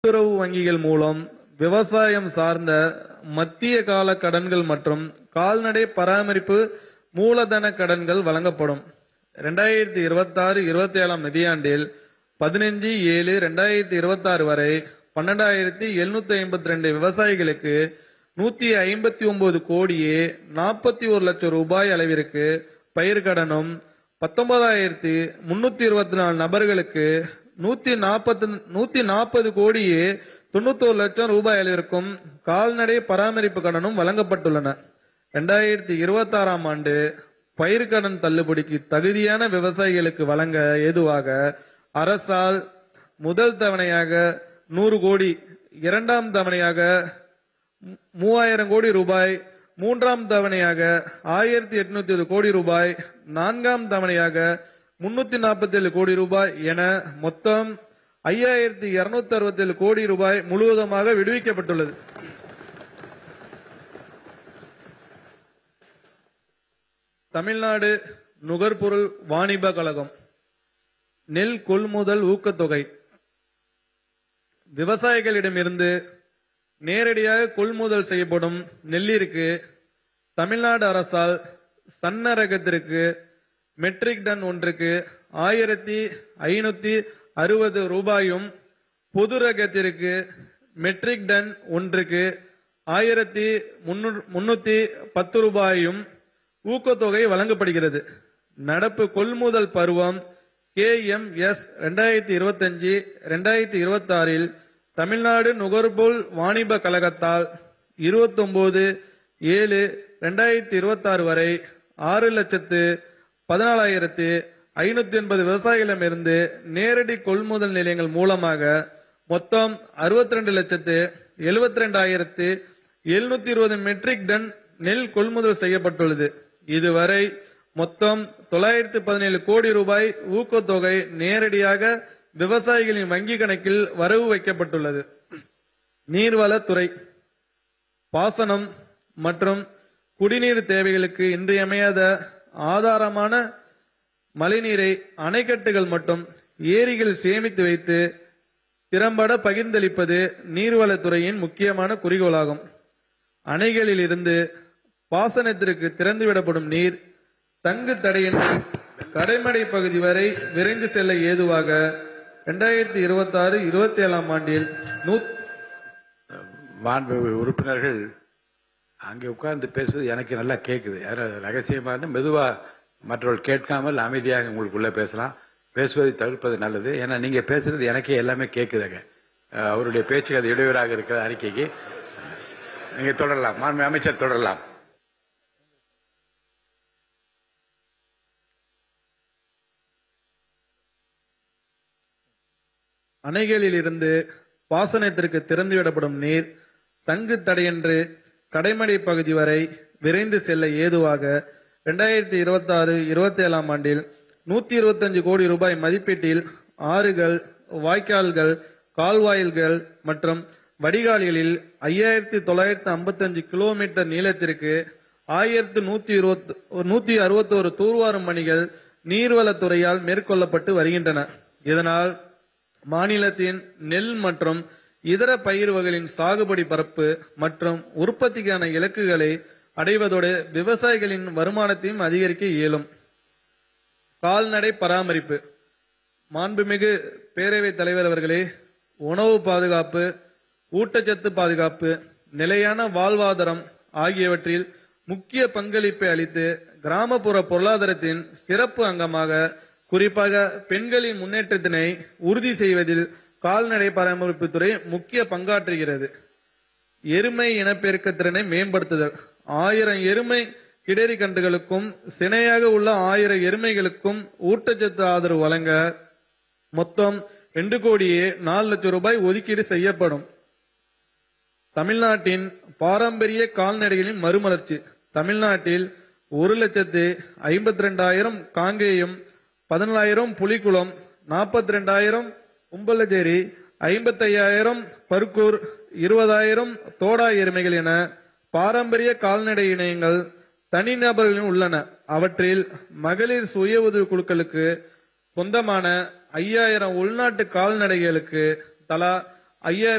கூட்டுறவு வங்கிகள் மூலம் விவசாயம் சார்ந்த மத்திய கால கடன்கள் மற்றும் கால்நடை பராமரிப்பு மூலதன கடன்கள் வழங்கப்படும் ரெண்டாயிரத்தி இருபத்தாறு இருபத்தி ஏழாம் நிதியாண்டில் பதினஞ்சு ஏழு ரெண்டாயிரத்தி இருபத்தாறு வரை பன்னெண்டாயிரத்தி எழுநூத்தி ஐம்பத்தி ரெண்டு விவசாயிகளுக்கு நூத்தி ஐம்பத்தி ஒன்பது கோடியே நாற்பத்தி ஒரு லட்சம் ரூபாய் அளவிற்கு பயிர்க்கடனும் பத்தொன்பதாயிரத்தி முன்னூத்தி இருபத்தி நாலு நபர்களுக்கு நூத்தி நாற்பத்தி நூத்தி நாற்பது கோடியே தொண்ணூத்தோரு லட்சம் ரூபாய் அளவிற்கும் கால்நடை பராமரிப்பு கடனும் வழங்கப்பட்டுள்ளன இரண்டாயிரத்தி இருபத்தி ஆறாம் ஆண்டு பயிர்க்கடன் தள்ளுபடிக்கு தகுதியான விவசாயிகளுக்கு வழங்க ஏதுவாக அரசால் முதல் தவணையாக நூறு கோடி இரண்டாம் தவணையாக மூ- மூவாயிரம் கோடி ரூபாய் மூன்றாம் தவணையாக ஆயிரத்தி எட்நூத்தி ஏழு கோடி ரூபாய் நான்காம் தவணையாக முன்னூத்தி நாற்பத்தி ஏழு கோடி ரூபாய் என மொத்தம் ஐயாயிரத்தி இருநூத்தி அறுபத்தி ஏழு கோடி ரூபாய் முழுவதுமாக விடுவிக்கப்பட்டுள்ளது தமிழ்நாடு நுகர்பொருள் வாணிப கழகம் நெல் கொள்முதல் ஊக்கத்தொகை விவசாயிகளிடமிருந்து நேரடியாக கொள்முதல் செய்யப்படும் நெல்லிற்கு தமிழ்நாடு அரசால் சன்ன ரகத்திற்கு மெட்ரிக் டன் ஒன்றுக்கு ஆயிரத்தி ஐநூத்தி அறுபது ரூபாயும் பொது ரகத்திற்கு மெட்ரிக் டன் ஒன்றுக்கு ஆயிரத்தி முன்னூத்தி பத்து ரூபாயும் ஊக்கத்தொகை வழங்கப்படுகிறது நடப்பு கொள்முதல் பருவம் கே எம் எஸ் ரெண்டாயிரத்தி இருபத்தஞ்சு ரெண்டாயிரத்தி இருபத்தி ஆறில் தமிழ்நாடு நுகர்பொருள் வாணிப கழகத்தால் இருபத்தொன்பது ஏழு ரெண்டாயிரத்தி இருபத்தி ஆறு வரை ஆறு லட்சத்து பதினாலாயிரத்து ஐநூத்தி எண்பது விவசாயிகளிடமிருந்து நேரடி கொள்முதல் நிலையங்கள் மூலமாக மொத்தம் அறுபத்தி ரெண்டு லட்சத்து எழுபத்தி ரெண்டாயிரத்து எழுநூத்தி இருபது மெட்ரிக் டன் நெல் கொள்முதல் செய்யப்பட்டுள்ளது இதுவரை மொத்தம் தொள்ளாயிரத்து பதினேழு கோடி ரூபாய் ஊக்கத்தொகை நேரடியாக விவசாயிகளின் வங்கி கணக்கில் வரவு வைக்கப்பட்டுள்ளது நீர்வளத்துறை பாசனம் மற்றும் குடிநீர் தேவைகளுக்கு இன்றியமையாத ஆதாரமான மழைநீரை அணைக்கட்டுகள் மற்றும் ஏரிகள் சேமித்து வைத்து திறம்பட பகிர்ந்தளிப்பது நீர்வளத்துறையின் முக்கியமான குறிக்கோளாகும் அணைகளில் இருந்து பாசனத்திற்கு திறந்துவிடப்படும் நீர் தங்கு தடையின்றி கடைமடை பகுதி வரை விரைந்து செல்ல ஏதுவாக இரண்டாயிரத்தி இருபத்தி ஆறு இருபத்தி ஏழாம் ஆண்டில் நூத் மாண்பு உறுப்பினர்கள் அங்கே உட்கார்ந்து பேசுவது எனக்கு நல்லா கேட்குது யாரும் ரகசியமா இருந்து மெதுவா மற்றவர்கள் கேட்காமல் அமைதியாக உங்களுக்குள்ள பேசலாம் பேசுவதை தவிர்ப்பது நல்லது ஏன்னா நீங்க பேசுறது எனக்கே எல்லாமே கேட்குதுங்க அஹ், அவருடைய பேச்சுக்கு அது இடையூறாக இருக்கிற அறிக்கைக்கு நீங்க தொடரலாம் மாண்பு அமைச்சர் தொடரலாம் அணைகளில் இருந்து பாசனத்திற்கு திறந்துவிடப்படும் நீர் தங்கு தடையின்றி கடைமடை பகுதி வரை விரைந்து செல்ல ஏதுவாக இரண்டாயிரத்தி இருபத்தி ஆறு இருபத்தி ஏழாம் ஆண்டில் நூத்தி இருபத்தஞ்சு கோடி ரூபாய் மதிப்பீட்டில் ஆறுகள் வாய்க்கால்கள் கால்வாயில்கள் மற்றும் வடிகால்களில் ஐயாயிரத்தி தொள்ளாயிரத்தி ஐம்பத்தஞ்சு கிலோமீட்டர் நீளத்திற்கு ஆயிரத்து நூத்தி இருபத்தி நூத்தி அறுபத்தோரு தூர்வாரும் பணிகள் நீர்வளத்துறையால் மேற்கொள்ளப்பட்டு வருகின்றன இதனால் மாநிலத்தின் நெல் மற்றும் இதர பயிர் வகைகளின் சாகுபடி பரப்பு மற்றும் உற்பத்திக்கான இலக்குகளை அடைவதோடு விவசாயிகளின் வருமானத்தையும் அதிகரிக்க இயலும் கால்நடை பராமரிப்பு மாண்புமிகு பேரவைத் தலைவர் அவர்களே உணவு பாதுகாப்பு ஊட்டச்சத்து பாதுகாப்பு நிலையான வாழ்வாதாரம் ஆகியவற்றில் முக்கிய பங்களிப்பை அளித்து கிராமப்புற பொருளாதாரத்தின் சிறப்பு அங்கமாக குறிப்பாக பெண்களின் முன்னேற்றத்தினை உறுதி செய்வதில் கால்நடை பராமரிப்பு துறை முக்கிய பங்காற்றுகிறது எருமை இனப்பெருக்க திறனை மேம்படுத்துதல் ஆயிரம் எருமை கிடரி கன்றுகளுக்கும் சினையாக உள்ள ஆயிரம் எருமைகளுக்கும் ஊட்டச்சத்து ஆதரவு வழங்க மொத்தம் ரெண்டு கோடியே நாலு லட்சம் ரூபாய் ஒதுக்கீடு செய்யப்படும் தமிழ்நாட்டின் பாரம்பரிய கால்நடைகளின் மறுமலர்ச்சி தமிழ்நாட்டில் ஒரு லட்சத்து ஐம்பத்தி ரெண்டாயிரம் காங்கேயம் பதினாலாயிரம் புலிக்குளம் நாற்பத்தி ரெண்டாயிரம் கும்பலச்சேரி ஐம்பத்தையாயிரம் பருக்கூர் இருபதாயிரம் தோடா எருமைகள் என பாரம்பரிய கால்நடை இணையங்கள் தனிநபர்களின் உள்ளன அவற்றில் மகளிர் சுய உதவி குழுக்களுக்கு சொந்தமான ஐயாயிரம் உள்நாட்டு கால்நடைகளுக்கு தலா ஐயாயிரம்